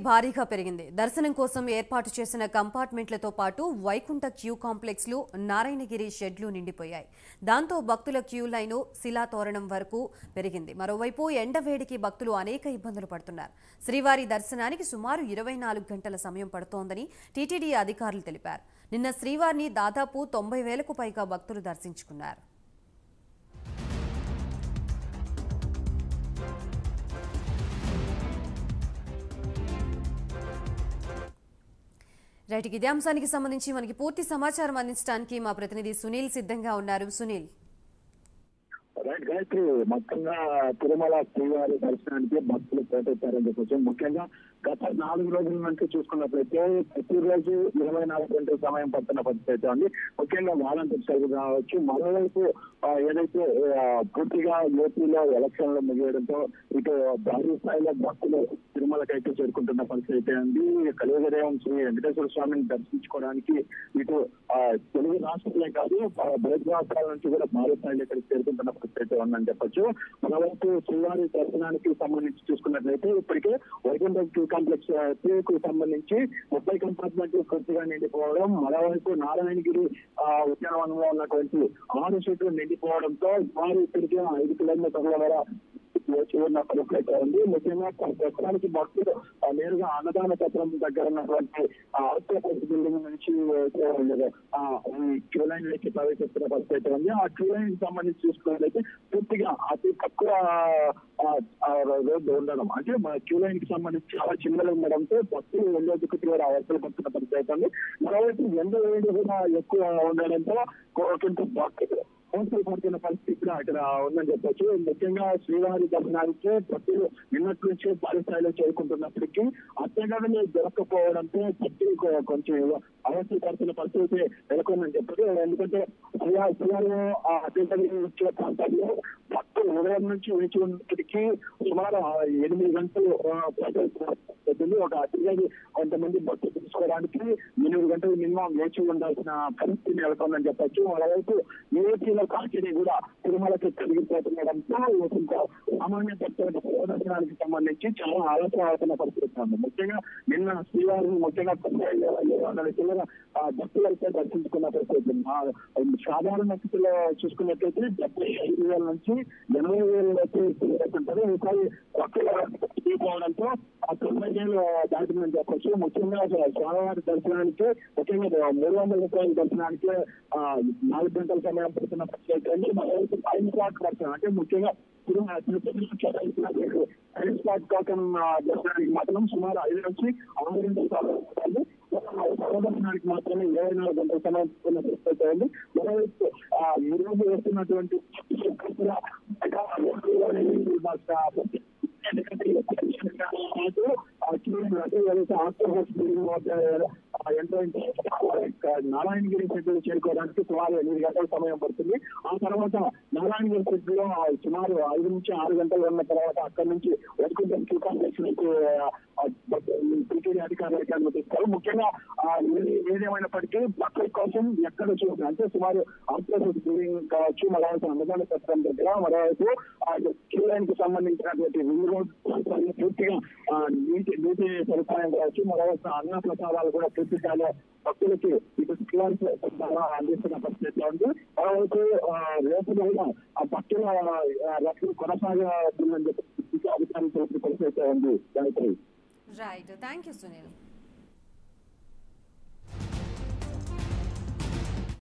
భారీగా పెరిగింది దర్శనం కోసం ఏర్పాటు చేసిన కంపార్ట్మెంట్లతో పాటు వైకుంఠ క్యూ కాంప్లెక్స్లు నారాయణగిరి షెడ్లు నిండిపోయాయి దాంతో భక్తుల క్యూ లైను శిలాతోరణం వరకు పెరిగింది మరోవైపు ఎండవేడికి భక్తులు అనేక ఇబ్బందులు పడుతున్నారు శ్రీవారి దర్శనానికి సుమారు ఇరవై నాలుగు గంటల సమయం పడుతోందని టీటీడీ అధికారులు తెలిపారు నిన్న శ్రీవారిని దాదాపు తొంభై వేలకు పైగా భక్తులు దర్శించుకున్నారు రైట్ ఇదే అంశానికి సంబంధించి మనకి పూర్తి సమాచారం అందించడానికి మా ప్రతినిధి సునీల్ సిద్ధంగా ఉన్నారు సునీల్ రైట్ గాయత్రి మొత్తంగా తిరుమల శ్రీవారి దర్శనానికి భక్తులు పోటెత్తారని చెప్పొచ్చు ముఖ్యంగా గత నాలుగు రోజుల నుంచి చూసుకున్నట్లయితే ప్రతిరోజు ఇరవై నాలుగు గంటల సమయం పడుతున్న పరిస్థితి అయితే ఉంది ముఖ్యంగా వాలంటీర్ సైడ్ కావచ్చు మరోవైపు ఆ, ఏదైతే ఆ, పూర్తిగా ఏపీలో ఎలక్షన్లు ముగియడంతో ఇటు భారీ స్థాయిలో భక్తులు తిరుమలకైతే చేరుకుంటున్న పరిస్థితి అయితే ఉంది కలియుగదేవం శ్రీ వెంకటేశ్వర స్వామిని దర్శించుకోవడానికి ఇటు ఆ, తెలుగు రాష్ట్రాలే కాదు ఆ, బయట రాష్ట్రాల నుంచి కూడా భారీ స్థాయిలో ఇక్కడికి చేరుకుంటున్న పరిస్థితి అయితే ఉందని చెప్పొచ్చు మరోవైపు శ్రీవారి దర్శనానికి సంబంధించి చూసుకున్నట్లయితే ఇప్పటికే వైకుంఠ క్యూ కాంప్లెక్స్ కు సంబంధించి ముప్పై కంపార్ట్మెంట్లు పూర్తిగా నిండిపోవడం మరోవైపు నారాయణగిరి ఆ, ఉద్యానవనంలో ఉన్నటువంటి ఆరు సీట్లు నిండిపోవడంతో వారు ఇప్పటికే ఐదు కిలోమీటర్ల వర వేచి ఉన్న పరిస్థితి అయితే ఉంది ముఖ్యంగా ప్రస్తుతానికి భక్తులు ఆ, నేరుగా అన్నదాన చక్రం దగ్గర ఉన్నటువంటి ఆర్టీఎస్ బిల్డింగ్ నుంచి ఆ, ఈ క్యూ లైన్ లోకి ప్రవేశిస్తున్న పరిస్థితి అయితే ఉంది ఆ క్యూ లైన్ సంబంధించి చూసుకున్నట్లయితే పూర్తిగా అతి తక్కువ ఆ, ఆ, రోడ్డు ఉండడం అంటే మన క్యూ లైన్ కి సంబంధించి చాలా చిన్నగా ఉండడంతో భక్తులు వెళ్ళేందుకు తీవ్ర అవసరం పడుతున్న పరిస్థితి అయితే ఉంది మరోవైపు ఎండ వేడి కూడా ఎక్కువ ఉండడంతో కొంత భక్తులు అవసరం పడుతున్న పరిస్థితి కూడా అక్కడ ఉందని చెప్పొచ్చు ముఖ్యంగా శ్రీవారి దర్శనానికి భక్తులు నిన్నటి నుంచి భారీ స్థాయిలో చేరుకుంటున్నప్పటికీ అత్యగమని దొరకపోవడంతో భక్తులు కొ- కొంచెం అవసరం పడుతున్న పరిస్థితి నెలకొందని చెప్పచ్చు ఎందుకంటే శ్రీవారి శ్రీవారి ఆ అత్యగమని వచ్చే ప్రాంతాల్లో భక్తులు ఉదయం నుంచి వేచి ఉన్నప్పటికీ సుమారు ఆ ఎనిమిది గంటలు ఆ, పడుతుంది ఒక అతిథి కొంతమంది భక్తులు తీసుకోవడానికి ఎనిమిది గంటలు మినిమం వేచి ఉండాల్సిన పరిస్థితి నెలకొందని చెప్పొచ్చు మరోవైపు ఏపీలో కాకిని కూడా తిరుమలకి తిరిగిపోతుండడంతో కొంత సామాన్య భక్తుల దర్శనానికి సంబంధించి చాలా ఆలోచన అవుతున్న పరిస్థితి ఉంది ముఖ్యంగా నిన్న శ్రీవారిని ముఖ్యంగా తొంభై ఐదు వందల చిల్లర ఆ, భక్తులైతే దర్శించుకున్న పరిస్థితి ఉంది. ఆ, సాధారణ స్థితిలో చూసుకున్నట్లయితే డెబ్బై ఐదు వేల నుంచి ఎనభై వేల వరకు తిరుగుతుంటారు ఈసారి భక్తుల పోవడంతో ఆ తొంభై వేలు దాటిందని చెప్పొచ్చు ముఖ్యంగా అసలు స్వామివారి దర్శనానికి ముఖ్యంగా మూడు వందల రూపాయల దర్శనానికి ఆ, నాలుగు గంటల సమయం పడుతున్న పరిస్థితి ఉంది మరోవైపు టైం స్లాట్ దర్శనం అంటే ముఖ్యంగా తిరుమల తిరుపతిలో కేటాయించిన టైం స్లాట్ టోకెన్ ఆ, దర్శనానికి మాత్రం సుమారు ఐదు నుంచి ఆరు గంటల సమయం పడుతుంది దర్శనానికి మాత్రమే ఇరవై నాలుగు గంటల సమయం పడుతున్న పరిస్థితి ఉంది మరోవైపు ఆ, ఈ రోజు వస్తున్నటువంటి కూడా ఎందుకంటే నారాయణగిరి సెట్లు చేరుకోవడానికి సుమారు ఎనిమిది గంటల సమయం పడుతుంది ఆ తర్వాత నారాయణగిరి సెట్లో సుమారు ఐదు నుంచి ఆరు గంటలు ఉన్న తర్వాత అక్కడి నుంచి వైకుంఠ క్యూ కాంప్లెక్స్ నుంచి టీటీడీ అధికారులకి అనుమతిస్తారు ముఖ్యంగా ఆ, ఏది- ఏదేమైనప్పటికీ భక్తుల కోసం ఎక్కడ చూడ అంటే సుమారు ఆంధ్రప్రదేశ్ బిల్డింగ్ కావచ్చు మరోవైపు అన్నదాన సత్రం దగ్గర మరోవైపు క్యూలైన్ సంబంధించినటువంటి రింగ్ రోడ్ ప్రాంతాన్ని పూర్తిగా ఆ, నీటి నీటి సదుపాయం కావచ్చు మరోవైపు అన్న ప్రసాదాలు కూడా పూర్తి స్థాయిలో భక్తులకి ఇటు క్యూఆర్ ద్వారా అందిస్తున్న పరిస్థితి ఉంది మరోవైపు ఆ, రేపు కూడా ఆ భక్తుల ఆ, రక్షణ కొనసాగుతుందని చెప్పి అధికారులు తెలిపిన పరిస్థితి ఉంది Gayatri right thank you Sunil